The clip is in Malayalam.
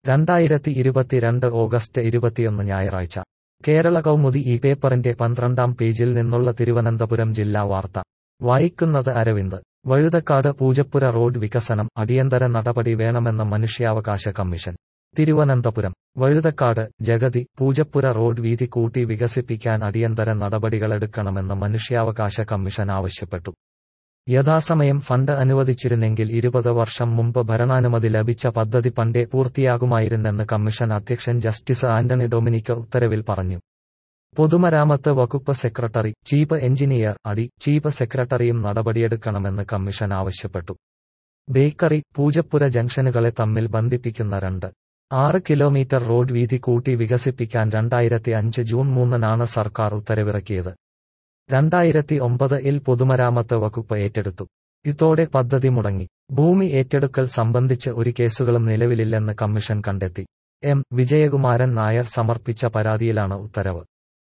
രണ്ടായിരത്തി ഇരുപത്തിരണ്ട് ഓഗസ്റ്റ് ഇരുപത്തിയൊന്ന് ഞായറാഴ്ച കേരള കൗമുദി ഈ പേപ്പറിന്റെ പന്ത്രണ്ടാം പേജിൽ നിന്നുള്ള തിരുവനന്തപുരം ജില്ലാ വാർത്ത വായിക്കുന്നത് അരവിന്ദ് വഴുതക്കാട് പൂജപ്പുര റോഡ് വികസനം അടിയന്തര നടപടി വേണമെന്ന മനുഷ്യാവകാശ കമ്മീഷൻ തിരുവനന്തപുരം വഴുതക്കാട് ജഗതി പൂജപ്പുര റോഡ് വീതി കൂട്ടി വികസിപ്പിക്കാൻ അടിയന്തര നടപടികളെടുക്കണമെന്ന് മനുഷ്യാവകാശ കമ്മീഷൻ ആവശ്യപ്പെട്ടു യഥാസമയം ഫണ്ട് അനുവദിച്ചിരുന്നെങ്കിൽ ഇരുപത് വർഷം മുമ്പ് ഭരണാനുമതി ലഭിച്ച പദ്ധതി പണ്ടേ പൂർത്തിയാകുമായിരുന്നെന്ന് കമ്മീഷൻ അധ്യക്ഷൻ ജസ്റ്റിസ് ആന്റണി ഡൊമിനിക് ഉത്തരവിൽ പറഞ്ഞു പൊതുമരാമത്ത് വകുപ്പ് സെക്രട്ടറി ചീഫ് എഞ്ചിനീയർ അടി ചീഫ് സെക്രട്ടറിയും നടപടിയെടുക്കണമെന്ന് കമ്മീഷൻ ആവശ്യപ്പെട്ടു ബേക്കറി പൂജപ്പുര ജംഗ്ഷനുകളെ തമ്മിൽ ബന്ധിപ്പിക്കുന്ന രണ്ട് ആറ് കിലോമീറ്റർ റോഡ് വീതി കൂട്ടി വികസിപ്പിക്കാൻ രണ്ടായിരത്തി അഞ്ച് ജൂൺ മൂന്നിനാണ് സർക്കാർ ഉത്തരവിറക്കിയത് രണ്ടായിരത്തി ഒമ്പത് ഇൽ പൊതുമരാമത്ത് വകുപ്പ് ഏറ്റെടുത്തു ഇതോടെ പദ്ധതി മുടങ്ങി ഭൂമി ഏറ്റെടുക്കൽ സംബന്ധിച്ച് ഒരു കേസുകളും നിലവിലില്ലെന്ന് കമ്മീഷൻ കണ്ടെത്തി എം വിജയകുമാരൻ നായർ സമർപ്പിച്ച പരാതിയിലാണ് ഉത്തരവ്